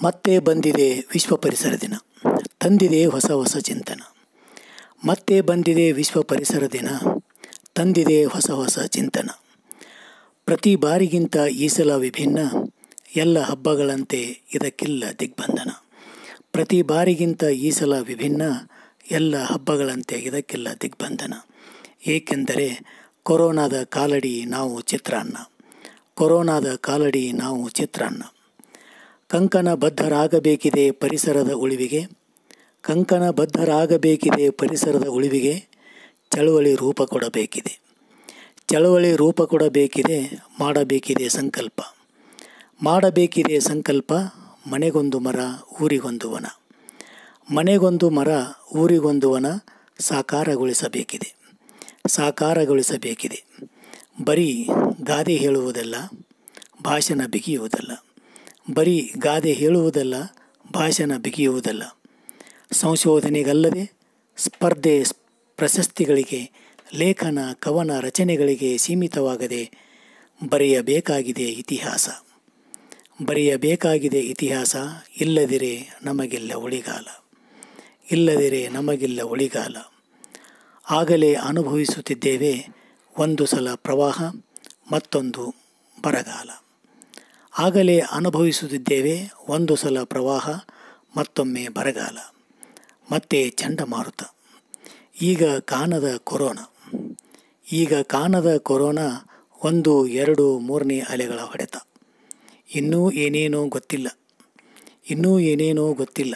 ಮತ್ತೆ ಬಂದಿದೆ ವಿಶ್ವ ಪರಿಸರ ದಿನ ತಂದಿದೆ ಹೊಸ ಹೊಸ ಚಿಂತನ ಮತ್ತೆ ಬಂದಿದೆ ವಿಶ್ವ ಪರಿಸರ ದಿನ ತಂದಿದೆ ಹೊಸ ಹೊಸ ಚಿಂತನ ಪ್ರತಿ ಬಾರಿಗಿಂತ ಈ ಸಲ ವಿಭಿನ್ನ ಎಲ್ಲ ಹಬ್ಬಗಳಂತೆ ಇದಕ್ಕಿಲ್ಲ ದಿಗ್ಬಂಧನ ಪ್ರತಿ ಬಾರಿಗಿಂತ ಈ ಸಲ ವಿಭಿನ್ನ ಎಲ್ಲ ಹಬ್ಬಗಳಂತೆ ಇದಕ್ಕಿಲ್ಲ ದಿಗ್ಬಂಧನ ಏಕೆಂದರೆ ಕೊರೋನಾದ ಕಾಲಡಿ ನಾವು ಚಿತ್ರಾನ್ನ ಕೊರೋನಾದ ಕಾಲಡಿ ನಾವು ಚಿತ್ರಾನ್ನ ಕಂಕಣ ಬದ್ಧರಾಗಬೇಕಿದೆ ಪರಿಸರದ ಉಳಿವಿಗೆ ಕಂಕಣ ಬದ್ಧರಾಗಬೇಕಿದೆ ಪರಿಸರದ ಉಳಿವಿಗೆ ಚಳುವಳಿ ರೂಪ ಕೊಡಬೇಕಿದೆ ಚಳುವಳಿ ರೂಪ ಕೊಡಬೇಕಿದೆ ಮಾಡಬೇಕಿದೆ ಸಂಕಲ್ಪ ಮಾಡಬೇಕಿದೆ ಸಂಕಲ್ಪ ಮನೆಗೊಂದು ಮರ ಊರಿಗೊಂದು ವನ ಮನೆಗೊಂದು ಮರ ಊರಿಗೊಂದು ವನ ಸಾಕಾರಗೊಳಿಸಬೇಕಿದೆ ಸಾಕಾರಗೊಳಿಸಬೇಕಿದೆ ಬರೀ ಗಾದೆ ಹೇಳುವುದಲ್ಲ ಭಾಷಣ ಬಿಗಿಯುವುದಲ್ಲ ಬರೀ ಗಾದೆ ಹೇಳುವುದಲ್ಲ ಭಾಷಣ ಬಿಗಿಯುವುದಲ್ಲ ಸಂಶೋಧನೆಗಲ್ಲದೆ ಸ್ಪರ್ಧೆ ಪ್ರಶಸ್ತಿಗಳಿಗೆ ಲೇಖನ ಕವನ ರಚನೆಗಳಿಗೆ ಸೀಮಿತವಾಗದೆ ಬರೆಯಬೇಕಾಗಿದೆ ಇತಿಹಾಸ ಬರೆಯಬೇಕಾಗಿದೆ ಇತಿಹಾಸ ಇಲ್ಲದಿರೆ ನಮಗಿಲ್ಲ ಉಳಿಗಾಲ ಇಲ್ಲದಿರೆ ನಮಗಿಲ್ಲ ಉಳಿಗಾಲ ಆಗಲೇ ಅನುಭವಿಸುತ್ತಿದ್ದೇವೆ ಒಂದು ಸಲ ಪ್ರವಾಹ ಮತ್ತೊಂದು ಬರಗಾಲ ಆಗಲೇ ಅನುಭವಿಸುತ್ತಿದ್ದೇವೆ ಒಂದು ಸಲ ಪ್ರವಾಹ ಮತ್ತೊಮ್ಮೆ ಬರಗಾಲ ಮತ್ತೆ ಚಂಡಮಾರುತ ಈಗ ಕಾಣದ ಕೊರೋನಾ ಈಗ ಕಾಣದ ಕೊರೋನಾ ಒಂದು ಎರಡು ಮೂರನೇ ಅಲೆಗಳ ಹೊಡೆತ ಇನ್ನೂ ಏನೇನೋ ಗೊತ್ತಿಲ್ಲ ಇನ್ನೂ ಏನೇನೋ ಗೊತ್ತಿಲ್ಲ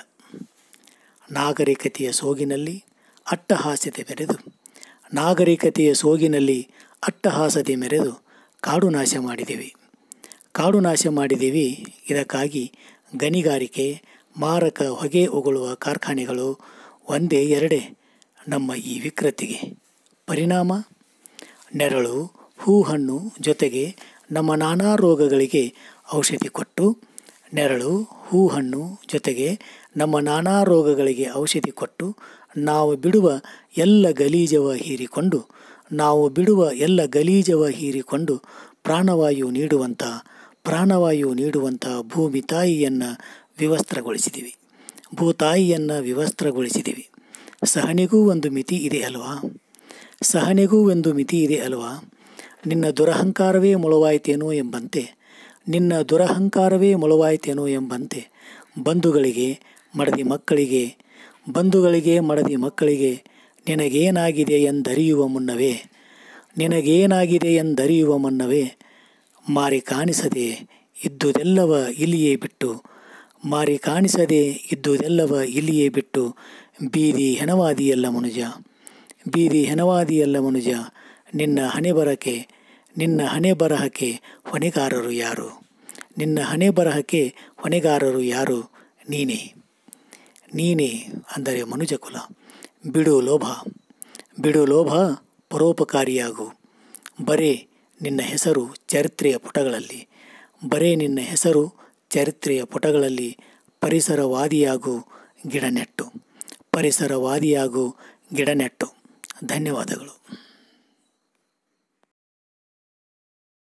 ನಾಗರಿಕತೆಯ ಸೋಗಿನಲ್ಲಿ ಅಟ್ಟಹಾಸ್ಯತೆ ಮೆರೆದು ನಾಗರಿಕತೆಯ ಸೋಗಿನಲ್ಲಿ ಅಟ್ಟಹಾಸತೆ ಮೆರೆದು ಕಾಡು ನಾಶ ಮಾಡಿದ್ದೀವಿ ಕಾಡು ನಾಶ ಮಾಡಿದ್ದೀವಿ ಇದಕ್ಕಾಗಿ ಗಣಿಗಾರಿಕೆ ಮಾರಕ ಹೊಗೆ ಉಗುಳುವ ಕಾರ್ಖಾನೆಗಳು ಒಂದೇ ಎರಡೇ ನಮ್ಮ ಈ ವಿಕೃತಿಗೆ ಪರಿಣಾಮ ನೆರಳು ಹೂ ಹಣ್ಣು ಜೊತೆಗೆ ನಮ್ಮ ನಾನಾ ರೋಗಗಳಿಗೆ ಔಷಧಿ ಕೊಟ್ಟು ನೆರಳು ಹೂ ಹಣ್ಣು ಜೊತೆಗೆ ನಮ್ಮ ನಾನಾ ರೋಗಗಳಿಗೆ ಔಷಧಿ ಕೊಟ್ಟು ನಾವು ಬಿಡುವ ಎಲ್ಲ ಗಲೀಜವ ಹೀರಿಕೊಂಡು ನಾವು ಬಿಡುವ ಎಲ್ಲ ಗಲೀಜವ ಹೀರಿಕೊಂಡು ಪ್ರಾಣವಾಯು ನೀಡುವಂಥ ಪ್ರಾಣವಾಯು ನೀಡುವಂಥ ಭೂಮಿ ತಾಯಿಯನ್ನು ವಿವಸ್ತ್ರಗೊಳಿಸಿದ್ದೀವಿ ಭೂತಾಯಿಯನ್ನು ವಿವಸ್ತ್ರಗೊಳಿಸಿದ್ದೀವಿ ಸಹನೆಗೂ ಒಂದು ಮಿತಿ ಇದೆ ಅಲ್ವಾ ಸಹನೆಗೂ ಒಂದು ಮಿತಿ ಇದೆ ಅಲ್ವಾ ನಿನ್ನ ದುರಹಂಕಾರವೇ ಮುಳುವಾಯ್ತೇನೋ ಎಂಬಂತೆ ನಿನ್ನ ದುರಹಂಕಾರವೇ ಮುಳುವಾಯ್ತೇನೋ ಎಂಬಂತೆ ಬಂಧುಗಳಿಗೆ ಮಡದಿ ಮಕ್ಕಳಿಗೆ ಬಂಧುಗಳಿಗೆ ಮಡದಿ ಮಕ್ಕಳಿಗೆ ನಿನಗೇನಾಗಿದೆ ಎಂದರಿಯುವ ಮುನ್ನವೇ ನಿನಗೇನಾಗಿದೆ ಎಂದರಿಯುವ ಮುನ್ನವೇ ಮಾರಿ ಕಾಣಿಸದೆ ಇದ್ದುದೆಲ್ಲವ ಇಲ್ಲಿಯೇ ಬಿಟ್ಟು ಮಾರಿ ಕಾಣಿಸದೆ ಇದ್ದುದೆಲ್ಲವ ಇಲ್ಲಿಯೇ ಬಿಟ್ಟು ಬೀದಿ ಹೆಣವಾದಿಯಲ್ಲ ಮನುಜ ಬೀದಿ ಹೆಣವಾದಿಯಲ್ಲ ಮನುಜ ನಿನ್ನ ಹಣೆ ಬರಕ್ಕೆ ನಿನ್ನ ಹಣೆ ಬರಹಕ್ಕೆ ಹೊಣೆಗಾರರು ಯಾರು ನಿನ್ನ ಹಣೆ ಬರಹಕ್ಕೆ ಹೊಣೆಗಾರರು ಯಾರು ನೀನೇ ನೀನೇ ಅಂದರೆ ಮನುಜಕುಲ ಬಿಡು ಲೋಭ ಬಿಡು ಲೋಭ ಪರೋಪಕಾರಿಯಾಗು ಬರೇ ನಿನ್ನ ಹೆಸರು ಚರಿತ್ರೆಯ ಪುಟಗಳಲ್ಲಿ ಬರೇ ನಿನ್ನ ಹೆಸರು ಚರಿತ್ರೆಯ ಪುಟಗಳಲ್ಲಿ ಪರಿಸರವಾದಿಯಾಗು ಗಿಡ ನೆಟ್ಟು ಪರಿಸರವಾದಿಯಾಗು ಗಿಡ ನೆಟ್ಟು ಧನ್ಯವಾದಗಳು